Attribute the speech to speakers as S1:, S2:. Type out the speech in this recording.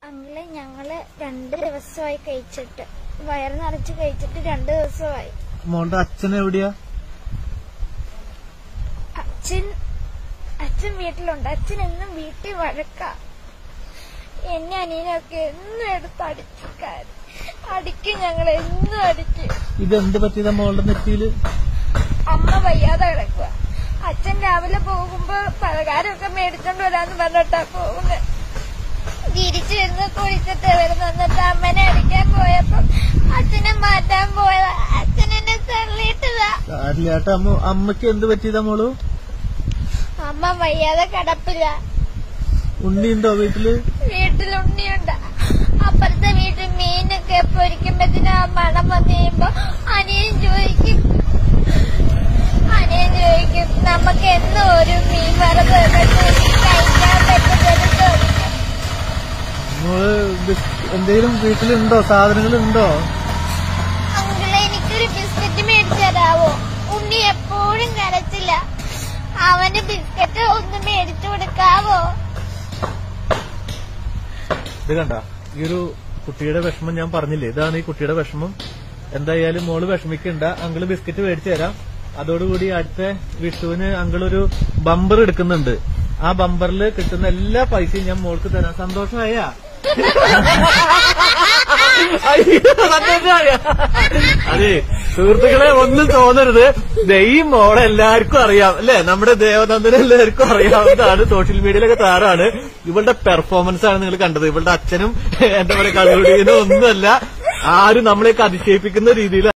S1: അങ്കിളെ ഞങ്ങള് രണ്ട് ദിവസമായി കഴിച്ചിട്ട് വയറ് നിറച്ച് കഴിച്ചിട്ട് രണ്ട് ദിവസമായി
S2: മോളുടെ അച്ഛൻ എവിടെയാ
S1: അച്ഛൻ അച്ഛൻ വീട്ടിലുണ്ട് അച്ഛൻ എന്നും വീട്ടിൽ വഴക്ക എന്നെ അനിയനൊക്കെ എന്നും എടുത്ത് അടിച്ചിക്കാർ അടിക്കും ഞങ്ങൾ എന്നും അടിക്കും
S2: ഇതെന്ത് പറ്റിയതാ മോളുടെ നെറ്റിയില്
S1: അമ്മ വയ്യാതെ കിടക്കുക അച്ഛൻ രാവിലെ പോകുമ്പോ പലകാരമൊക്കെ മേടിച്ചോണ്ട് വരാന്ന് പറഞ്ഞിട്ടാ പോകുന്നത് തിരിച്ചു വരുന്ന കുളിച്ചിട്ട് വരുന്ന എന്നിട്ട് അമ്മനെ അടിക്കാൻ പോയപ്പോ അച്ഛനെ മാറ്റാൻ പോയതാ അച്ഛൻ എന്നെ തള്ളിയിട്ടതാ
S2: കാര്യായിട്ട് അമ്മ അമ്മക്ക് എന്ത് പറ്റിയതാ മോളു
S1: അമ്മ വയ്യാതെ കിടപ്പില്ല
S2: ഉണ്ണിയുണ്ടോ വീട്ടില്
S1: വീട്ടിൽ ഉണ്ണിയുണ്ട് അപ്പുറത്തെ വീട്ടിൽ മീനൊക്കെ പൊരിക്കുമ്പത്തിന് ആ മണം വന്നു കഴിയുമ്പോ അനിയൻ ചോദിക്കും അനിയൻ ചോദിക്കും നമുക്ക് എന്നും ഒരു മീൻ വറുത് കഴിക്കാൻ പറ്റുന്നത് ചോദിക്കും
S2: മോള് ബിസ്- എന്തെങ്കിലും വീട്ടിലുണ്ടോ സാധനങ്ങളുണ്ടോ
S1: അങ്കിളെ എനിക്കൊരു ബിസ്ക്കറ്റ് മേടിച്ചു തരാവോ ഉണ്ണി എപ്പോഴും കരച്ചില്ല അവന് ബിസ്ക്കറ്റ് ഒന്ന് മേടിച്ചു കൊടുക്കാവോ
S2: ഇത് കണ്ട ഈ ഒരു കുട്ടിയുടെ വിഷമം ഞാൻ പറഞ്ഞില്ലേ ഇതാണ് ഈ കുട്ടിയുടെ വിഷമം എന്തായാലും മോള് വിഷമിക്കണ്ട അങ്കിള് ബിസ്ക്കറ്റ് മേടിച്ചു തരാം അതോടുകൂടി അടുത്ത വിഷുവിന് അങ്കിളൊരു ബമ്പർ എടുക്കുന്നുണ്ട് ആ ബമ്പറിൽ കിട്ടുന്ന എല്ലാ പൈസയും ഞാൻ മോൾക്ക് തരാം സന്തോഷമായ അതെ സുഹൃത്തുക്കളെ ഒന്നും തോന്നരുത് ദേ ഈ മോളെ എല്ലാവർക്കും അറിയാം അല്ലെ നമ്മുടെ ദേവനന്ദനെ എല്ലാവർക്കും അറിയാവുന്നതാണ് സോഷ്യൽ മീഡിയയിലൊക്കെ താരാണ് ഇവളുടെ പെർഫോമൻസ് ആണ് നിങ്ങൾ കണ്ടത് ഇവളുടെ അച്ഛനും എന്താ പറയുക കളിയുടീനും ഒന്നുമല്ല ആരും നമ്മളെയൊക്കെ അതിശയിപ്പിക്കുന്ന രീതിയിൽ